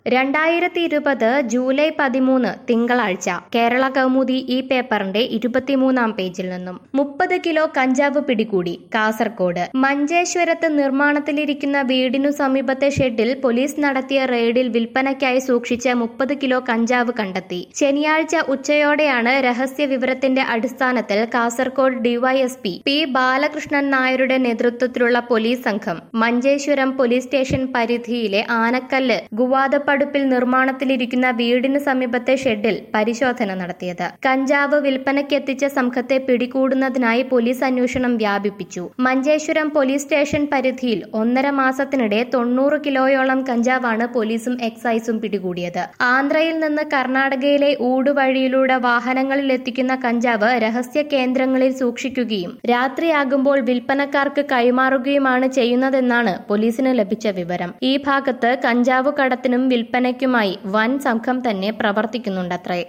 രണ്ടായിരത്തി ഇരുപത് ജൂലൈ പതിമൂന്ന് തിങ്കളാഴ്ച കേരള കൗമുദി ഈ പേപ്പറിന്റെ ഇരുപത്തിമൂന്നാം പേജിൽ നിന്നും മുപ്പത് കിലോ കഞ്ചാവ് പിടികൂടി കാസർകോട് മഞ്ചേശ്വരത്ത് നിർമ്മാണത്തിലിരിക്കുന്ന വീടിനു സമീപത്തെ ഷെഡിൽ പോലീസ് നടത്തിയ റെയ്ഡിൽ വിൽപ്പനയ്ക്കായി സൂക്ഷിച്ച മുപ്പത് കിലോ കഞ്ചാവ് കണ്ടെത്തി ശനിയാഴ്ച ഉച്ചയോടെയാണ് രഹസ്യ വിവരത്തിന്റെ അടിസ്ഥാനത്തിൽ കാസർകോട് ഡിവൈഎസ്പി പി ബാലകൃഷ്ണൻ നായരുടെ നേതൃത്വത്തിലുള്ള പോലീസ് സംഘം മഞ്ചേശ്വരം പോലീസ് സ്റ്റേഷൻ പരിധിയിലെ ആനക്കല്ല് ഗുവാദപ്പടുപ്പിൽ നിർമ്മാണത്തിലിരിക്കുന്ന വീടിന് സമീപത്തെ ഷെഡിൽ പരിശോധന നടത്തിയത് കഞ്ചാവ് വിൽപ്പനയ്ക്കെത്തിച്ച സംഘത്തെ പിടികൂടുന്നതിനായി പോലീസ് അന്വേഷണം വ്യാപിപ്പിച്ചു മഞ്ചേശ്വരം പോലീസ് സ്റ്റേഷൻ പരിധിയിൽ ഒന്നര മാസത്തിനിടെ തൊണ്ണൂറ് കിലോയോളം കഞ്ചാവാണ് പോലീസും എക്സൈസും പിടികൂടിയത് ആന്ധ്രയിൽ നിന്ന് കർണാടകയിലെ ഊടുവഴിയിലൂടെ വാഹനങ്ങളിൽ എത്തിക്കുന്ന കഞ്ചാവ് രഹസ്യ കേന്ദ്രങ്ങളിൽ സൂക്ഷിക്കുകയും രാത്രിയാകുമ്പോൾ വിൽപ്പനക്കാർക്ക് കൈമാറുകയുമാണ് ചെയ്യുന്നതെന്നാണ് പോലീസിന് ലഭിച്ച വിവരം ഈ ഭാഗത്ത് കഞ്ചാവ് കടത്തിനും വിൽപ്പനയ്ക്കുമായി വൻ സംഘം തന്നെ പ്രവർത്തിക്കുന്നുണ്ടത്രേ